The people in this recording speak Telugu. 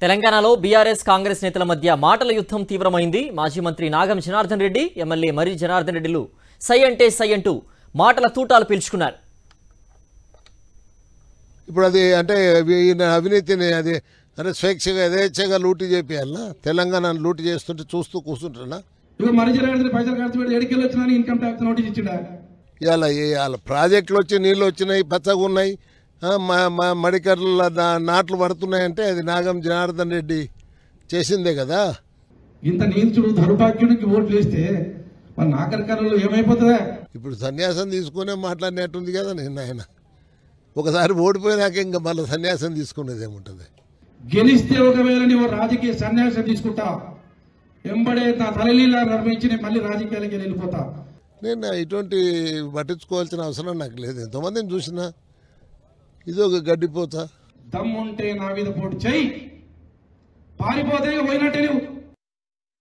తెలంగాణలో బీఆర్ఎస్ కాంగ్రెస్ నేతల మధ్య మాటల యుద్ధం తీవ్రమైంది మాజీ మంత్రి నాగం జనార్దన్ రెడ్డి ఎమ్మెల్యే మరి జనార్దన్ రెడ్డిలు సై అంటే సై అంటూ మాటల తూటాలు పీల్చుకున్నారు ఇప్పుడు అది అంటే ఈయన అవినీతిని అది అంటే స్వేచ్ఛగా యథేచ్ఛగా లూటీ చేపియాలనా తెలంగాణను లూటీ చేస్తుంటే చూస్తూ కూర్చుంటున్నా ఇవి మరి జరగడానికి పైసలు ఖర్చు పెట్టి ఎడికెళ్ళి వచ్చినా ఇన్కమ్ ట్యాక్స్ నోటీస్ ఇచ్చిండా ఇవాళ ఇవాళ ప్రాజెక్టులు వచ్చి నీళ్ళు వచ్చినాయి పచ్చగా ఉన్నాయి ఆ, మా మా మడికర్ల నా- నాట్లు పడుతున్నాయంటే అది నాగం జనార్దన్ రెడ్డి చేసిందే కదా ఇంత నీచుడు దౌర్భాగ్యునికి ఓట్లు వేస్తే మరి నాకరి కాలంలో ఏమైపోతుందా ఇప్పుడు సన్యాసం తీసుకునే మాట్లాడినట్టుంది కదా నేను ఆయన ఒకసారి ఓడిపోయినాక ఇంకా మళ్ళీ సన్యాసం తీసుకునేది ఏముంటుంది గెలిస్తే ఒకవేళ నువ్వు రాజకీయ సన్యాసం తీసుకుంటా ఎంబడే నా తలలీలా నిర్వహించి నేను మళ్ళీ రాజకీయాలకి వెళ్ళిపోతా నేను ఇటువంటి పట్టించుకోవాల్సిన అవసరం నాకు లేదు ఎంతోమందిని చూసినా ఇది ఒక గడ్డిపోతా దమ్ముంటే నా మీద పోటు చెయ్యి పారిపోతే పోయినట్టే నువ్వు